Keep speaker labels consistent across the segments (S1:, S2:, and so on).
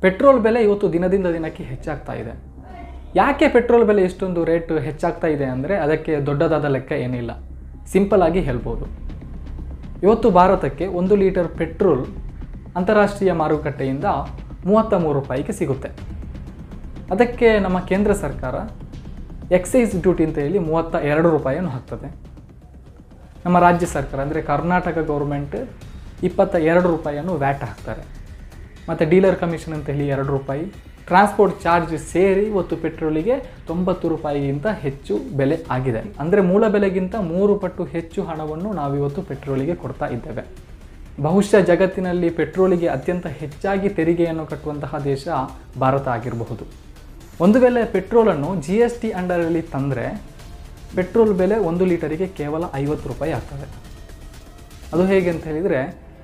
S1: petrol ಬೆಲೆ ಇವತ್ತು ದಿನದಿಂದ ದಿನಕ್ಕೆ ಹೆಚ್ಚಾಗ್ತಾ ಇದೆ ಯಾಕೆ ಪೆಟ್ರೋಲ್ ಬೆಲೆ ಇಷ್ಟೊಂದು ರೇಟ್ ಹೆಚ್ಚಾಗ್ತಾ ಇದೆ ಅಂದರೆ ಅದಕ್ಕೆ ದೊಡ್ಡದಾದ ಲೆಕ್ಕ ಏನಿಲ್ಲ ಸಿಂಪಲ್ ಆಗಿ ಹೇಳ್ಬೋದು ಇವತ್ತು ಭಾರತಕ್ಕೆ ಒಂದು ಲೀಟರ್ ಪೆಟ್ರೋಲ್ ಅಂತಾರಾಷ್ಟ್ರೀಯ ಮಾರುಕಟ್ಟೆಯಿಂದ ಮೂವತ್ತ ಮೂರು ರೂಪಾಯಿಗೆ ಸಿಗುತ್ತೆ ಅದಕ್ಕೆ ನಮ್ಮ ಕೇಂದ್ರ ಸರ್ಕಾರ ಎಕ್ಸೈಸ್ ಡ್ಯೂಟಿ ಅಂತ ಹೇಳಿ ಮೂವತ್ತ ಎರಡು ರೂಪಾಯಿಯನ್ನು ಹಾಕ್ತದೆ ನಮ್ಮ ರಾಜ್ಯ ಸರ್ಕಾರ ಅಂದರೆ ಕರ್ನಾಟಕ ಗೌರ್ಮೆಂಟ್ ಇಪ್ಪತ್ತ ಎರಡು ರೂಪಾಯಿಯನ್ನು ವ್ಯಾಟ್ ಹಾಕ್ತಾರೆ ಮತ್ತು ಡೀಲರ್ ಕಮಿಷನ್ ಅಂತ ಹೇಳಿ ಎರಡು ರೂಪಾಯಿ ಟ್ರಾನ್ಸ್ಪೋರ್ಟ್ ಚಾರ್ಜ್ ಸೇರಿ ಇವತ್ತು ಪೆಟ್ರೋಲಿಗೆ ತೊಂಬತ್ತು ರೂಪಾಯಿಗಿಂತ ಹೆಚ್ಚು ಬೆಲೆ ಆಗಿದೆ ಅಂದರೆ ಮೂಲ ಬೆಲೆಗಿಂತ ಮೂರು ಪಟ್ಟು ಹೆಚ್ಚು ಹಣವನ್ನು ನಾವಿವತ್ತು ಪೆಟ್ರೋಲಿಗೆ ಕೊಡ್ತಾ ಇದ್ದೇವೆ ಬಹುಶಃ ಜಗತ್ತಿನಲ್ಲಿ ಪೆಟ್ರೋಲಿಗೆ ಅತ್ಯಂತ ಹೆಚ್ಚಾಗಿ ತೆರಿಗೆಯನ್ನು ಕಟ್ಟುವಂತಹ ದೇಶ ಭಾರತ ಆಗಿರಬಹುದು ಒಂದು ವೇಳೆ ಪೆಟ್ರೋಲನ್ನು ಜಿ ಎಸ್ ಟಿ ಅಂಡರಲ್ಲಿ ತಂದರೆ ಪೆಟ್ರೋಲ್ ಬೆಲೆ ಒಂದು ಲೀಟರಿಗೆ ಕೇವಲ ಐವತ್ತು ರೂಪಾಯಿ ಆಗ್ತದೆ ಅದು ಹೇಗೆ ಅಂತ ಹೇಳಿದರೆ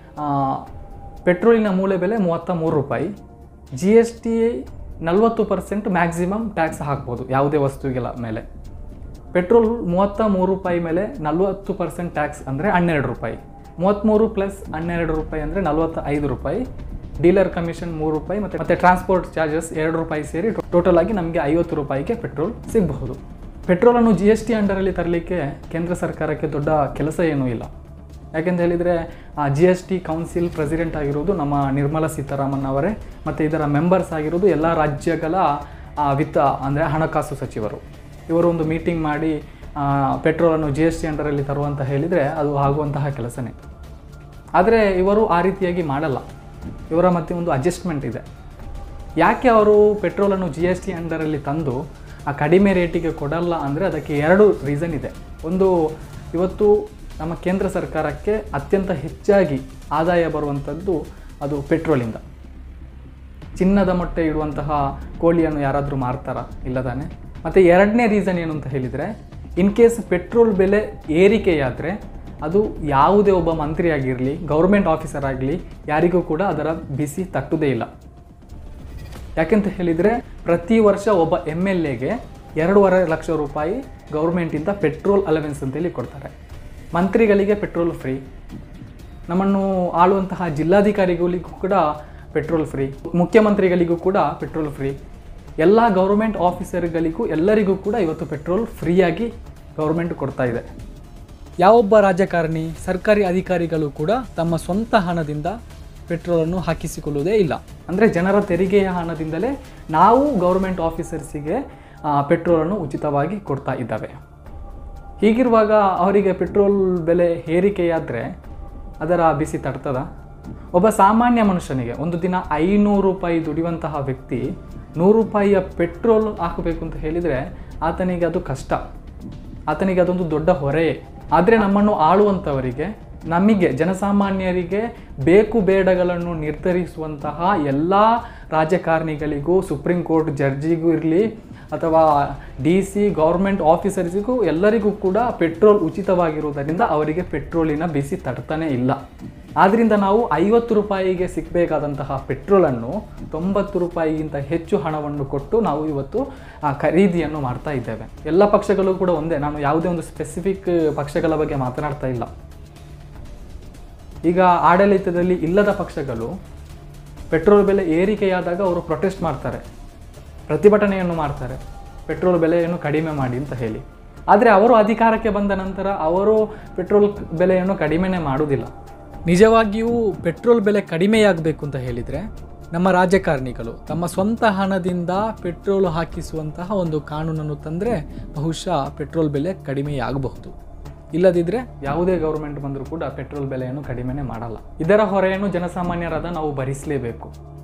S1: ಪೆಟ್ರೋಲಿನ ಮೂಲೆ ಬೆಲೆ ಮೂವತ್ತ ಮೂರು ರೂಪಾಯಿ ಜಿ ಎಸ್ ಟಿ ನಲವತ್ತು ಪರ್ಸೆಂಟ್ ಮ್ಯಾಕ್ಸಿಮಮ್ ಟ್ಯಾಕ್ಸ್ ಹಾಕ್ಬೋದು ಯಾವುದೇ ವಸ್ತುವಿಗೆಲ್ಲ ಮೇಲೆ ಪೆಟ್ರೋಲ್ ಮೂವತ್ತ ಮೂರು ರೂಪಾಯಿ ಮೇಲೆ ನಲವತ್ತು ಪರ್ಸೆಂಟ್ ಟ್ಯಾಕ್ಸ್ ಅಂದರೆ ಹನ್ನೆರಡು ರೂಪಾಯಿ ಮೂವತ್ತ್ಮೂರು ಪ್ಲಸ್ ಹನ್ನೆರಡು ರೂಪಾಯಿ ಅಂದರೆ ನಲವತ್ತ ಐದು ರೂಪಾಯಿ ಡೀಲರ್ ಕಮಿಷನ್ ಮೂರು ರೂಪಾಯಿ ಮತ್ತು ಮತ್ತು ಟ್ರಾನ್ಸ್ಪೋರ್ಟ್ ಚಾರ್ಜಸ್ ಎರಡು ರೂಪಾಯಿ ಸೇರಿ ಟೋಟಲ್ ಆಗಿ ನಮಗೆ ಐವತ್ತು ರೂಪಾಯಿಗೆ ಪೆಟ್ರೋಲ್ ಸಿಗಬಹುದು ಪೆಟ್ರೋಲನ್ನು ಜಿ ಎಸ್ ಟಿ ಅಂಡರಲ್ಲಿ ತರಲಿಕ್ಕೆ ಕೇಂದ್ರ ಸರ್ಕಾರಕ್ಕೆ ದೊಡ್ಡ ಕೆಲಸ ಏನೂ ಇಲ್ಲ ಯಾಕೆಂತ ಹೇಳಿದರೆ G S T council president ಆಗಿರೋದು ನಮ್ಮ ನಿರ್ಮಲಾ ಸೀತಾರಾಮನ್ ಅವರೇ ಮತ್ತು ಇದರ ಮೆಂಬರ್ಸ್ ಆಗಿರೋದು ಎಲ್ಲ ರಾಜ್ಯಗಳ ಆ, ವಿತ್ತ ಅಂದರೆ ಹಣಕಾಸು ಸಚಿವರು ಇವರು ಒಂದು ಮೀಟಿಂಗ್ ಮಾಡಿ ಆ, ಪೆಟ್ರೋಲನ್ನು ಜಿ ಎಸ್ ಟಿ ಅಂಡರಲ್ಲಿ ತರುವಂತ ಹೇಳಿದರೆ ಅದು ಆಗುವಂತಹ ಕೆಲಸನೇ ಆದರೆ ಇವರು ಆ ರೀತಿಯಾಗಿ ಮಾಡಲ್ಲ ಇವರ ಮಧ್ಯೆ ಒಂದು ಅಡ್ಜಸ್ಟ್ಮೆಂಟ್ ಇದೆ ಯಾಕೆ ಅವರು ಪೆಟ್ರೋಲನ್ನು ಜಿ ಎಸ್ ಟಿ ಅಂಡರಲ್ಲಿ ತಂದು ಆ ಕಡಿಮೆ ರೇಟಿಗೆ ಕೊಡಲ್ಲ ಅಂದರೆ ಅದಕ್ಕೆ ಎರಡು ರೀಸನ್ ಇದೆ ಒಂದು ಇವತ್ತು ನಮ್ಮ ಕೇಂದ್ರ ಸರ್ಕಾರಕ್ಕೆ ಅತ್ಯಂತ ಹೆಚ್ಚಾಗಿ ಆದಾಯ ಬರುವಂಥದ್ದು ಅದು ಪೆಟ್ರೋಲಿಂದ ಚಿನ್ನದ ಮೊಟ್ಟೆ ಇಡುವಂತಹ ಕೋಳಿಯನ್ನು ಯಾರಾದರೂ ಮಾರ್ತಾರಾ ಇಲ್ಲ ತಾನೆ ಮತ್ತು ಎರಡನೇ ರೀಸನ್ ಏನು ಅಂತ ಹೇಳಿದರೆ ಇನ್ ಕೇಸ್ ಪೆಟ್ರೋಲ್ ಬೆಲೆ ಏರಿಕೆಯಾದರೆ ಅದು ಯಾವುದೇ ಒಬ್ಬ ಮಂತ್ರಿ ಆಗಿರಲಿ ಗೌರ್ಮೆಂಟ್ ಆಫೀಸರ್ ಆಗಲಿ ಯಾರಿಗೂ ಕೂಡ ಅದರ ಬಿಸಿ ತಟ್ಟುವುದೇ ಇಲ್ಲ ಯಾಕೆಂತ ಹೇಳಿದರೆ ಪ್ರತಿ ವರ್ಷ ಒಬ್ಬ ಎಮ್ ಎಲ್ ಎಗೆ ಎರಡೂವರೆ ಲಕ್ಷ ರೂಪಾಯಿ ಗೌರ್ಮೆಂಟಿಂದ ಪೆಟ್ರೋಲ್ ಅಲವೆನ್ಸ್ ಅಂತೇಳಿ ಕೊಡ್ತಾರೆ ಮಂತ್ರಿಗಳಿಗೆ ಪೆಟ್ರೋಲ್ ಫ್ರೀ ನಮ್ಮನ್ನು ಆಳುವಂತಹ ಜಿಲ್ಲಾಧಿಕಾರಿಗಳಿಗೂ ಕೂಡ ಪೆಟ್ರೋಲ್ ಫ್ರೀ ಮುಖ್ಯಮಂತ್ರಿಗಳಿಗೂ ಕೂಡ ಪೆಟ್ರೋಲ್ ಫ್ರೀ ಎಲ್ಲ ಗೌರ್ಮೆಂಟ್ ಆಫೀಸರ್ಗಳಿಗೂ ಎಲ್ಲರಿಗೂ ಕೂಡ ಇವತ್ತು ಪೆಟ್ರೋಲ್ ಫ್ರೀಯಾಗಿ ಗೌರ್ಮೆಂಟ್ ಕೊಡ್ತಾ ಇದೆ ಯಾವೊಬ್ಬ ರಾಜಕಾರಣಿ ಸರ್ಕಾರಿ ಅಧಿಕಾರಿಗಳು ಕೂಡ ತಮ್ಮ ಸ್ವಂತ ಹಣದಿಂದ ಪೆಟ್ರೋಲನ್ನು ಹಾಕಿಸಿಕೊಳ್ಳುವುದೇ ಇಲ್ಲ ಅಂದರೆ ಜನರ ತೆರಿಗೆಯ ಹಣದಿಂದಲೇ ನಾವು ಗೌರ್ಮೆಂಟ್ ಆಫೀಸರ್ಸಿಗೆ ಆ, ಪೆಟ್ರೋಲನ್ನು ಉಚಿತವಾಗಿ ಕೊಡ್ತಾ ಇದ್ದಾವೆ ಹೀಗಿರುವಾಗ ಅವರಿಗೆ ಪೆಟ್ರೋಲ್ ಬೆಲೆ ಏರಿಕೆಯಾದರೆ ಅದರ ಬಿಸಿ ತಡ್ತದ ಒಬ್ಬ ಸಾಮಾನ್ಯ ಮನುಷ್ಯನಿಗೆ ಒಂದು ದಿನ ಐನೂರು ರೂಪಾಯಿ ದುಡಿಯುವಂತಹ ವ್ಯಕ್ತಿ ನೂರು ರೂಪಾಯಿಯ ಪೆಟ್ರೋಲ್ ಹಾಕಬೇಕು ಅಂತ ಹೇಳಿದರೆ ಆತನಿಗೆ ಅದು ಕಷ್ಟ ಆತನಿಗೆ ಅದೊಂದು ದೊಡ್ಡ ಹೊರೆಯೇ ಆದರೆ ನಮ್ಮನ್ನು ಆಳುವಂಥವರಿಗೆ ನಮಗೆ ಜನಸಾಮಾನ್ಯರಿಗೆ ಬೇಕು ಬೇಡಗಳನ್ನು ನಿರ್ಧರಿಸುವಂತಹ ಎಲ್ಲ ರಾಜಕಾರಣಿಗಳಿಗೂ ಸುಪ್ರೀಂ ಕೋರ್ಟ್ ಜಡ್ಜಿಗೂ ಇರಲಿ ಅಥವಾ ಡಿ ಸಿ ಗೌರ್ಮೆಂಟ್ ಆಫೀಸರ್ಸಿಗೂ ಎಲ್ಲರಿಗೂ ಕೂಡ ಪೆಟ್ರೋಲ್ ಉಚಿತವಾಗಿರುವುದರಿಂದ ಅವರಿಗೆ ಪೆಟ್ರೋಲಿನ ಬಿಸಿ ತಡ್ತಾನೆ ಇಲ್ಲ ಆದ್ದರಿಂದ ನಾವು ಐವತ್ತು ರೂಪಾಯಿಗೆ ಸಿಗಬೇಕಾದಂತಹ ಪೆಟ್ರೋಲನ್ನು ತೊಂಬತ್ತು ರೂಪಾಯಿಗಿಂತ ಹೆಚ್ಚು ಹಣವನ್ನು ಕೊಟ್ಟು ನಾವು ಇವತ್ತು ಆ ಖರೀದಿಯನ್ನು ಮಾಡ್ತಾ ಇದ್ದೇವೆ ಎಲ್ಲ ಪಕ್ಷಗಳು ಕೂಡ ಒಂದೇ ನಾನು ಯಾವುದೇ ಒಂದು ಸ್ಪೆಸಿಫಿಕ್ ಪಕ್ಷಗಳ ಬಗ್ಗೆ ಮಾತನಾಡ್ತಾ ಇಲ್ಲ ಈಗ ಆಡಳಿತದಲ್ಲಿ ಇಲ್ಲದ ಪಕ್ಷಗಳು ಪೆಟ್ರೋಲ್ ಬೆಲೆ ಏರಿಕೆಯಾದಾಗ ಅವರು ಪ್ರೊಟೆಸ್ಟ್ ಮಾಡ್ತಾರೆ ಪ್ರತಿಭಟನೆಯನ್ನು ಮಾಡ್ತಾರೆ ಪೆಟ್ರೋಲ್ ಬೆಲೆಯನ್ನು ಕಡಿಮೆ ಮಾಡಿ ಅಂತ ಹೇಳಿ ಆದರೆ ಅವರು ಅಧಿಕಾರಕ್ಕೆ ಬಂದ ನಂತರ ಅವರು ಪೆಟ್ರೋಲ್ ಬೆಲೆಯನ್ನು ಕಡಿಮೆನೇ ಮಾಡುವುದಿಲ್ಲ ನಿಜವಾಗಿಯೂ ಪೆಟ್ರೋಲ್ ಬೆಲೆ ಕಡಿಮೆಯಾಗಬೇಕು ಅಂತ ಹೇಳಿದರೆ ನಮ್ಮ ರಾಜಕಾರಣಿಗಳು ತಮ್ಮ ಸ್ವಂತ ಹಣದಿಂದ ಪೆಟ್ರೋಲ್ ಹಾಕಿಸುವಂತಹ ಒಂದು ಕಾನೂನನ್ನು ತಂದರೆ ಬಹುಶಃ ಪೆಟ್ರೋಲ್ ಬೆಲೆ ಕಡಿಮೆಯಾಗಬಹುದು ಇಲ್ಲದಿದ್ದರೆ ಯಾವುದೇ ಗೌರ್ಮೆಂಟ್ ಬಂದರೂ ಕೂಡ ಪೆಟ್ರೋಲ್ ಬೆಲೆಯನ್ನು ಕಡಿಮೆನೇ ಮಾಡಲ್ಲ ಇದರ ಹೊರೆಯನ್ನು ಜನಸಾಮಾನ್ಯರಾದ ನಾವು ಭರಿಸಲೇಬೇಕು